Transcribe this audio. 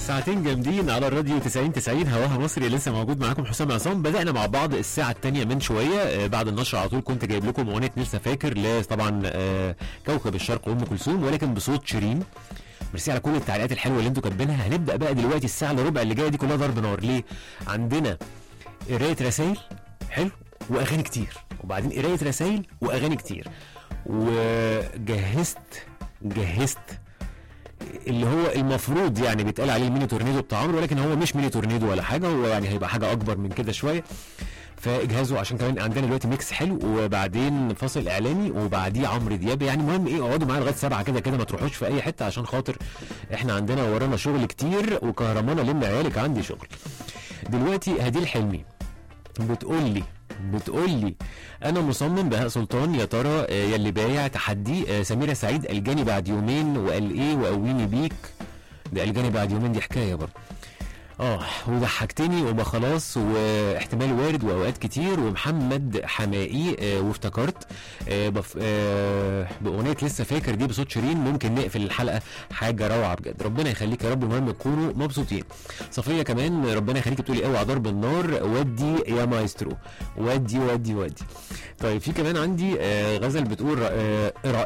ساعتين جامدين على الراديو 90 90 هواها مصري لسه موجود معاكم حسام عصام بدأنا مع بعض الساعة الثانية من شوية آه، بعد النشر على طول كنت جايب لكم أغنية لسه فاكر ل طبعا آه، كوكب الشرق أم كلثوم ولكن بصوت شيرين ميرسي على كل التعليقات الحلوة اللي انتوا كاتبينها هنبدأ بقى دلوقتي الساعة الا ربع اللي جاية دي كلها ضرب نار ليه؟ عندنا قراية رسايل حلو وأغاني كتير وبعدين قراية رسايل وأغاني كتير وجهزت جهزت اللي هو المفروض يعني بيتقال عليه الميني تورنيدو بتاع عمرو ولكن هو مش ميني تورنيدو ولا حاجه هو يعني هيبقى حاجه اكبر من كده شويه فاجهزوا عشان كمان عندنا دلوقتي ميكس حلو وبعدين فاصل اعلاني وبعديه عمرو دياب يعني المهم ايه اقعدوا معايا لغايه سبعه كده كده ما تروحوش في اي حته عشان خاطر احنا عندنا ورانا شغل كتير وكهرمانه لم عيالك عندي شغل دلوقتي هديل حلمي بتقول لي بتقول لي انا مصمم بهاء سلطان يا ترى آه، يلي بايع تحدي آه، سميره سعيد الجاني بعد يومين وقال ايه وقويني بيك ده الجاني بعد يومين دي حكايه برضه اه وضحكتني وما خلاص واحتمال وارد واوقات كتير ومحمد حمائي آه وافتكرت آه بف آه باغنيه لسه فاكر دي بصوت شيرين ممكن نقفل الحلقه حاجه روعه بجد ربنا يخليك يا رب المهم تكونوا مبسوطين صفيه كمان ربنا يخليك بتقولي اوعى ضرب النار ودي يا مايسترو ودي ودي ودي طيب في كمان عندي آه غزل بتقول آه